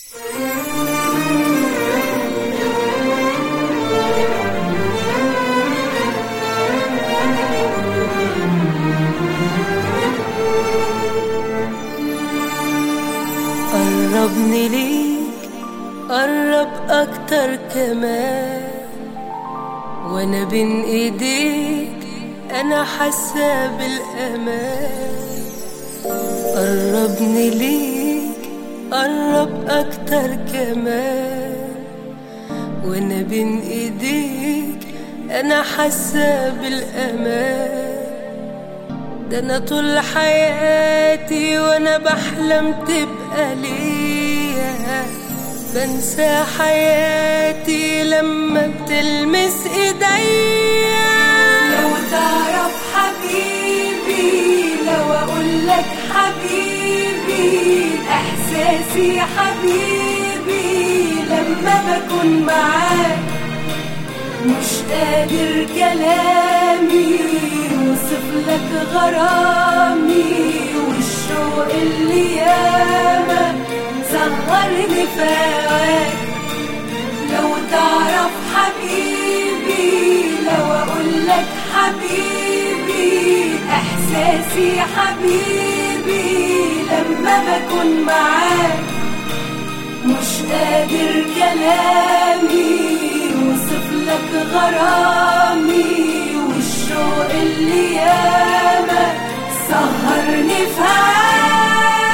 قربني ليك قرب اكتر كمان وانا بين ايديك انا حاسه بالامان قربني ليك قرب اكتر كمان وانا بين ايديك انا حاسه بالامان ده انا طول حياتي وانا بحلم تبقى ليا بنسى حياتي لما بتلمس ايديا لو تعرف حبيبي لو اقول لك حبيبي احساسي حبيبي لما بكون معاك مش قادر كلامي يوصف لك غرامي والشوق اللي ياما سهرني في هواك لو تعرف حبيبي لو اقول لك حبيبي احساسي حبيبي لما بكون معاك مش قادر كلامي يوصف لك غرامي والشوق اللي ياما سهرني في هواك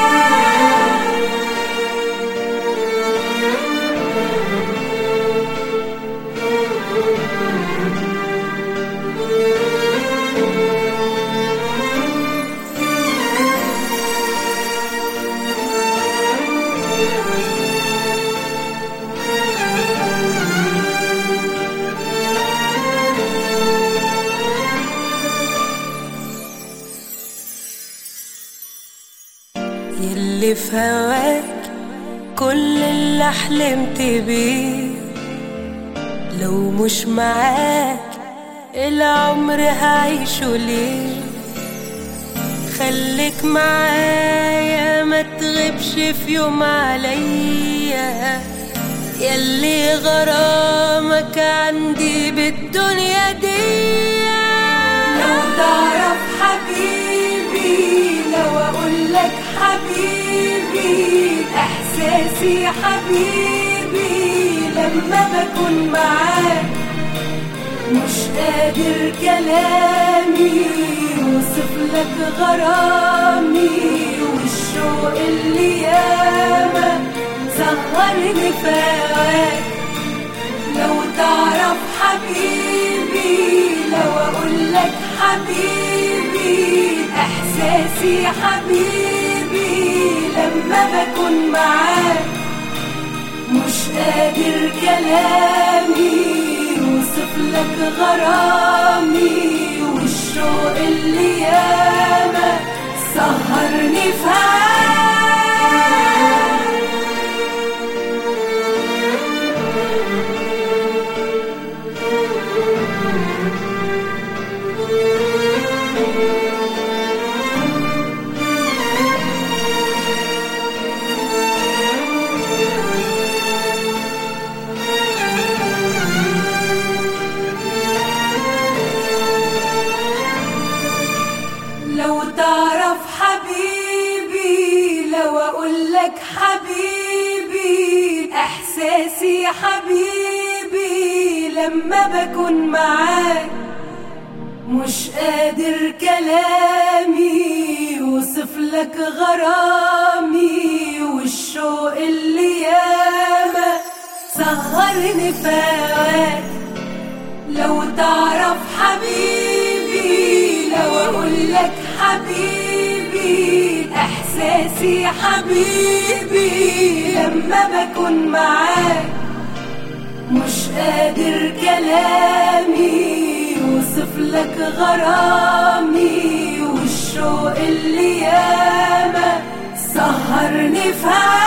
يلي في هواك كل اللي حلمت بيه لو مش معاك العمر هعيشه ليه خليك معايا ما تغيبش في يوم عليا يلي غرامك عندي بالدنيا دي لو تعرف حبيبي لو اقول لك حبيبي احساسي حبيبي لما بكون معاك مش قادر كلامي يوصف لك غرامي والشوق اللي ياما سهرني في هواك لو تعرف حبيبي لو اقول لك حبيبي احساسي حبيبي لما بكون معاك مش قادر كلامي يوصف لك غرامي والشوق اللي ياما سهرني في هواك لو تعرف حبيبي لو اقول لك حبيبي احساسي حبيبي لما بكون معاك مش قادر كلامي يوصف لك غرامي والشوق اللي ياما سهرني في هواك لو تعرف حبيبي لو اقول لك حبيبي احساسي حبيبي لما بكون معاك مش قادر كلامي يوصف لك غرامي والشوق اللي ياما سهرني في هواك